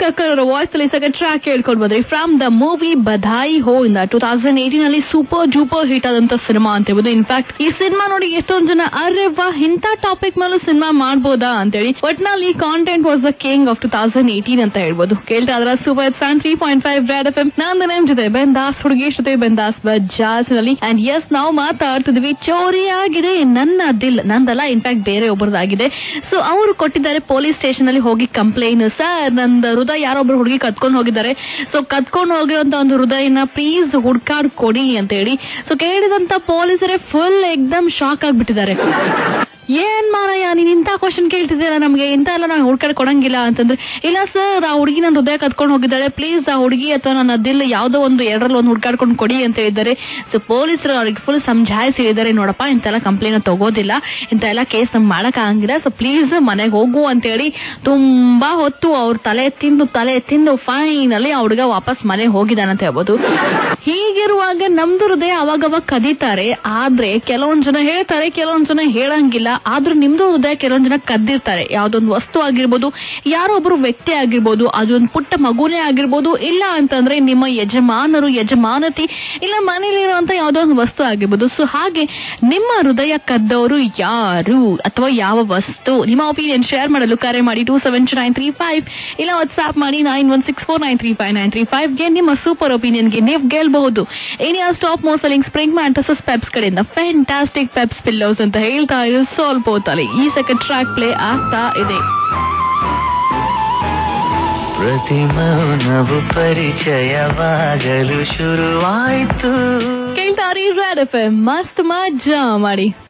ಕಕ್ಕರ್ ಅವರ ವಾಯ್ಸ್ ಅಲ್ಲಿ second track ಕೇಳ್ಕೊಂಡು ಬಂದ್ರಿ from the movie Badhaai Ho ಇಂದ ಟೂ ತೌಸಂಡ್ ಏಟೀನ್ ಅಲ್ಲಿ ಸೂಪರ್ ಜೂಪರ್ ಹಿಟ್ ಆದಂತ ಸಿನಿಮಾ ಅಂತ ಹೇಳ್ಬೋದು ಇನ್ಫ್ಯಾಕ್ಟ್ ಈ ಸಿನಿಮಾ ನೋಡಿ ಎಷ್ಟೊಂದು ಜನ ಅರೆ ವಾ ಇಂಥ ಟಾಪಿಕ್ ಮೇಲೂ ಸಿನಿಮಾ ಮಾಡ್ಬೋದಾ ಅಂತೇಳಿ ಒಟ್ನಲ್ಲಿ content was the king of two thousand eighteen ಅಂತ ಹೇಳ್ಬೋದು ಕೇಳ್ತಾ ಇದ್ರ super fan three point five Red F M ನಾನು ನಿಮ್ ಜೊತೆ ಬೆಂದಾಸ್ ಹುಡುಗಿ ಜೊತೆ ಬೆಂದಾಸ್ ಬಜಾಸ್ನಲ್ಲಿ ಅಂಡ್ ಎಸ್ ನಾವು ಮಾತಾಡ್ತಿದ್ವಿ ಚೋರಿ ಆಗಿದೆ ನನ್ನ ದಿಲ್ ನಂದಲ್ಲ ಇನ್ಫ್ಯಾಕ್ಟ್ ಬೇರೆ ಒಬ್ಬರದಾಗಿದೆ ಸೊ ಅವರು ಕೊಟ್ಟಿದ್ದಾರೆ ಪೊಲೀಸ್ ಸ್ಟೇಷನ್ ಅಲ್ಲಿ ಹೋಗಿ ಕಂಪ್ಲೇನ್ ಸರ್ ನಂದು ಹೃದಯ ಯಾರೊಬ್ರು ಹುಡುಗಿ ಕತ್ಕೊಂಡು ಹೋಗಿದ್ದಾರೆ ಸೊ ಕತ್ಕೊಂಡು ಹೋಗಿರೋಂತ ಒಂದು ಹೃದಯನ ಪ್ಲೀಸ್ ಹುಡ್ಕಾಡ್ ಕೊಡಿ ಅಂತ ಹೇಳಿ ಸೊ ಕೇಳಿದಂತ ಪೊಲೀಸರೇ ಫುಲ್ ಎಕ್ದಮ್ ಶಾಕ್ ಆಗ್ಬಿಟ್ಟಿದ್ದಾರೆ ಏನ್ ಮಾರಯ್ಯ ನೀನ್ ಇಂಥ ಕ್ವಶನ್ ಕೇಳ್ತಿದ್ದೀರಾ ನಮ್ಗೆ ಇಂಥ ಎಲ್ಲ ನಾವು ಹುಡ್ಕಾಡ್ ಕೊಡಂಗಿಲ್ಲ ಅಂತಂದ್ರೆ ಇಲ್ಲ ಸರ್ ಆ ಹುಡುಗಿ ನನ್ನ ಹೃದಯ ಕತ್ಕೊಂಡು ಹೋಗಿದ್ದಾಳೆ ಪ್ಲೀಸ್ ಆ ಹುಡುಗಿ ಅಥವಾ ನನ್ನ ಅದಿಲ್ಲ ಯಾವ್ದೋ ಒಂದು ಎರಡರಲ್ಲಿ ಒಂದು ಹುಡ್ಕಾಡ್ಕೊಂಡು ಕೊಡಿ ಅಂತ ಹೇಳಿದ್ದಾರೆ ಸೊ ಪೊಲೀಸರು ಅವ್ರಿಗೆ ಫುಲ್ ಸಮಜಾಯಿಸಿ ಹೇಳಿದ್ದಾರೆ ನೋಡಪ್ಪ ಇಂತೆಲ್ಲ ಕಂಪ್ಲೇಂಟ್ ತಗೋದಿಲ್ಲ ಇಂಥ ಎಲ್ಲ ಕೇಸ್ ನಮ್ಗೆ ಮಾಡಕ್ ಆಗಂಗಿಲ್ಲ ಸೊ ಪ್ಲೀಸ್ ಮನೆಗೆ ಹೋಗು ಅಂತ ಹೇಳಿ ತುಂಬಾ ಹೊತ್ತು ಅವ್ರ ತಲೆ ತಿಂದು ತಲೆ ತಿಂದು ಫೈನಲಿ ಆ ಹುಡುಗ ವಾಪಸ್ ಮನೆಗೆ ಹೋಗಿದ್ದಾನಂತ ಹೇಳ್ಬೋದು ಹೀಗಿರುವಾಗ ನಮ್ದು ಹೃದಯ ಅವಾಗವಾಗ ಕದೀತಾರೆ ಆದ್ರೆ ಕೆಲವೊಂದ್ ಜನ ಹೇಳ್ತಾರೆ ಕೆಲವೊಂದ್ ಜನ ಹೇಳಂಗಿಲ್ಲ ಆದ್ರೂ ನಿಮ್ದು ಹೃದಯ ಕೆಲವೊಂದ್ ಜನ ಕದ್ದಿರ್ತಾರೆ ಯಾವ್ದೊಂದು ವಸ್ತು ಆಗಿರ್ಬೋದು ಯಾರೋ ಒಬ್ರು ವ್ಯಕ್ತಿ ಆಗಿರ್ಬೋದು ಅದೊಂದು ಪುಟ್ಟ ಮಗುನೇ ಆಗಿರ್ಬೋದು ಇಲ್ಲ ಅಂತಂದ್ರೆ ನಿಮ್ಮ ಯಜಮಾನರು ಯಜಮಾನತಿ ಇಲ್ಲ ಮನೇಲಿರುವಂತ ಯಾವ್ದೋ ಒಂದು ವಸ್ತು ಆಗಿರ್ಬೋದು ಸೊ ಹಾಗೆ ನಿಮ್ಮ ಹೃದಯ ಕದ್ದವರು ಯಾರು ಅಥವಾ ಯಾವ ವಸ್ತು ನಿಮ್ಮ ಒಪಿನಿಯನ್ ಶೇರ್ ಮಾಡಲು ಕರೆ ಮಾಡಿ two seven nine three five ಇಲ್ಲ ವಾಟ್ಸ್ಆಪ್ ಮಾಡಿ nine one six four nine three five nine three ಫೈವ್ಗೆ ನಿಮ್ಮ ಸೂಪರ್ ಒಪಿನಿಯನ್ಗೆ ನೀವು ಗೆಲ್ಬಹುದು ಏನಿಯಾ ಸ್ಟಾಪ್ ಮೋಸಲಿಂಗ್ ಸ್ಪ್ರಿಂಗ್ ಮ್ಯಾಂಟಸಸ್ ಪೆಪ್ಸ್ ಕಡೆಯಿಂದ ಫ್ಯಾಂಟಾಸ್ಟಿಕ್ ಪೆಪ್ಸ್ ಪಿಲ್ಲೋಸ್ ಅಂತ ಹೇಳ್ತಾ ಇರೋ ಸ್ವಲ್ಪ ಹೊತ್ತಲ್ಲಿ ಈ ಸೆಕೆಂಡ್ ಟ್ರ್ಯಾಕ್ ಪ್ಲೇ ಆಗ್ತಾ ಇದೆ ಪ್ರತಿ ಮೌನವು ಪರಿಚಯವಾಗಲು ಶುರುವಾಯಿತು ಕೇಳ್ತಾರೆ ರ್ಯಾಡ್ ಎಫ್ ಮಸ್ತ್ ಮಜಾ ಮಾಡಿ